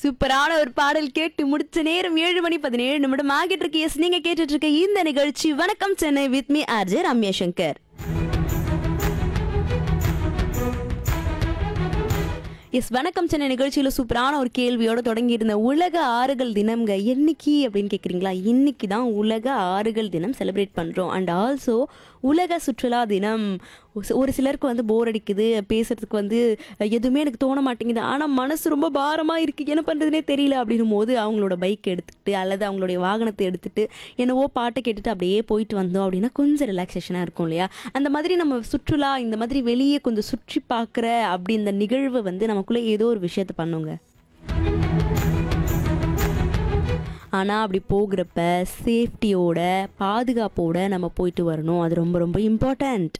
சூப்பரான ஒரு பாடல் கேட்டு முடிச்ச நேரம் ஏழு மணி பதினேழு நிமிடம் ஆகிட்டு இருக்கு எஸ் நீங்க கேட்டுட்டு இருக்க இந்த நிகழ்ச்சி வணக்கம் Chennai with me RJ Ramya Shankar S வணக்கம் சென்னை நிகழ்ச்சியில் சூப்பரான ஒரு கேள்வியோட தொடங்கி இருந்த உலக ஆறுகள் தினம்ங்க என்னைக்கு அப்படின்னு கேட்குறீங்களா இன்னைக்கு தான் உலக ஆறுகள் தினம் செலிப்ரேட் பண்ணுறோம் அண்ட் ஆல்சோ உலக சுற்றுலா தினம் ஒரு- ஒரு சிலருக்கு வந்து போர் அடிக்குது பேசுறதுக்கு வந்து எதுவுமே எனக்கு தோண மாட்டேங்குது ஆனால் மனசு ரொம்ப பாரமாக இருக்குது என்ன பண்ணுறதுனே தெரியல அப்படின்னும் போது அவங்களோட பைக் எடுத்துக்கிட்டு அல்லது அவங்களுடைய வாகனத்தை எடுத்துட்டு என்னவோ பாட்டை கேட்டுட்டு அப்படியே போயிட்டு வந்தோம் அப்படின்னா கொஞ்சம் ரிலாக்ஸேஷனாக இருக்கும் இல்லையா அந்த மாதிரி நம்ம சுற்றுலா இந்த மாதிரி வெளியே கொஞ்சம் சுற்றி பார்க்குற அப்படி இந்த நிகழ்வு வந்து நமக்குள்ளே ஏதோ ஒரு விஷயத்த பண்ணுங்க ஆனால் அப்படி போகிறப்ப சேஃப்டியோட பாதுகாப்போட நம்ம போயிட்டு வரணும் அது ரொம்ப ரொம்ப இம்பார்ட்டண்ட்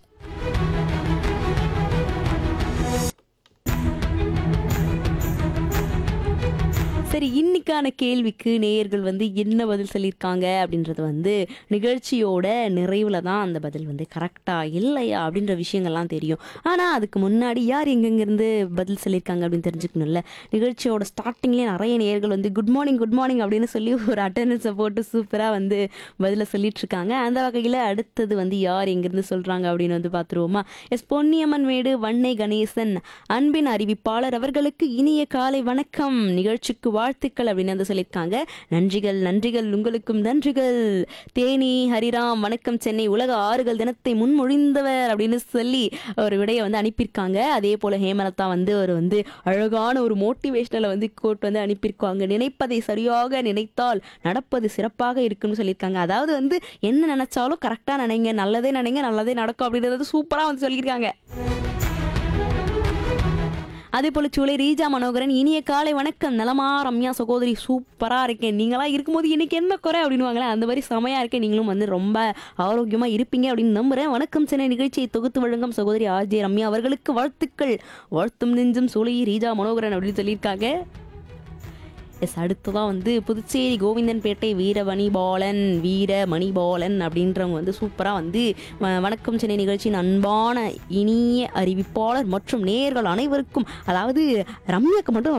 சரி இன்னைக்கான கேள்விக்கு நேயர்கள் வந்து என்ன பதில் சொல்லியிருக்காங்க அப்படின்றது வந்து நிகழ்ச்சியோட நிறைவில் தான் அந்த பதில் வந்து கரெக்டா இல்லையா அப்படின்ற விஷயங்கள்லாம் தெரியும் ஆனால் அதுக்கு முன்னாடி யார் எங்கெங்கிருந்து பதில் சொல்லியிருக்காங்க அப்படின்னு தெரிஞ்சுக்கணும்ல நிகழ்ச்சியோட ஸ்டார்டிங்லேயே நிறைய நேயர்கள் வந்து குட் மார்னிங் குட் மார்னிங் அப்படின்னு சொல்லி ஒரு அட்டண்டன்ஸை போட்டு சூப்பராக வந்து பதிலை சொல்லிட்டு இருக்காங்க அந்த வகையில் அடுத்தது வந்து யார் எங்கேருந்து சொல்கிறாங்க அப்படின்னு வந்து பார்த்துருவோமா எஸ் பொன்னியம்மன் மேடு வன்னை கணேசன் அன்பின் அறிவிப்பாளர் அவர்களுக்கு இனிய காலை வணக்கம் நிகழ்ச்சிக்கு வாழ்த்துக்கள் அப்படின்னு வந்து சொல்லியிருக்காங்க நன்றிகள் நன்றிகள் உங்களுக்கும் நன்றிகள் தேனி ஹரிராம் வணக்கம் சென்னை உலக ஆறுகள் தினத்தை முன்மொழிந்தவர் அப்படின்னு சொல்லி ஒரு விடையை வந்து அனுப்பியிருக்காங்க அதே போல ஹேமலதா வந்து ஒரு வந்து அழகான ஒரு மோட்டிவேஷனலை வந்து கோட் வந்து அனுப்பியிருக்காங்க நினைப்பதை சரியாக நினைத்தால் நடப்பது சிறப்பாக இருக்குன்னு சொல்லியிருக்காங்க அதாவது வந்து என்ன நினைச்சாலும் கரெக்டாக நினைங்க நல்லதே நினைங்க நல்லதே நடக்கும் அப்படின்றது சூப்பராக வந்து சொல்லியிருக்காங்க அதே போல சூளை ரீஜா மனோகரன் இனிய காலை வணக்கம் நலமா ரம்யா சகோதரி சூப்பரா இருக்கேன் நீங்களா இருக்கும்போது இன்னைக்கு என்ன குறை அப்படின்னுவாங்களே அந்த மாதிரி செமையா இருக்கேன் நீங்களும் வந்து ரொம்ப ஆரோக்கியமா இருப்பீங்க அப்படின்னு நம்புறேன் வணக்கம் சென்னை நிகழ்ச்சியை தொகுத்து வழங்கும் சகோதரி ஆர்ஜே ரம்யா அவர்களுக்கு வாழ்த்துக்கள் வாழ்த்தும் நெஞ்சும் சூளை ரீஜா மனோகரன் அப்படின்னு சொல்லியிருக்காங்க எஸ் அடுத்ததான் வந்து புதுச்சேரி கோவிந்தன்பேட்டை வீரமணிபாலன் வீர மணிபாலன் அப்படின்றவங்க வந்து சூப்பராக வந்து வ- வணக்கம் சென்னை நிகழ்ச்சியின் அன்பான இனிய அறிவிப்பாளர் மற்றும் நேயர்கள் அனைவருக்கும் அதாவது ரம்யாக்கு மட்டும்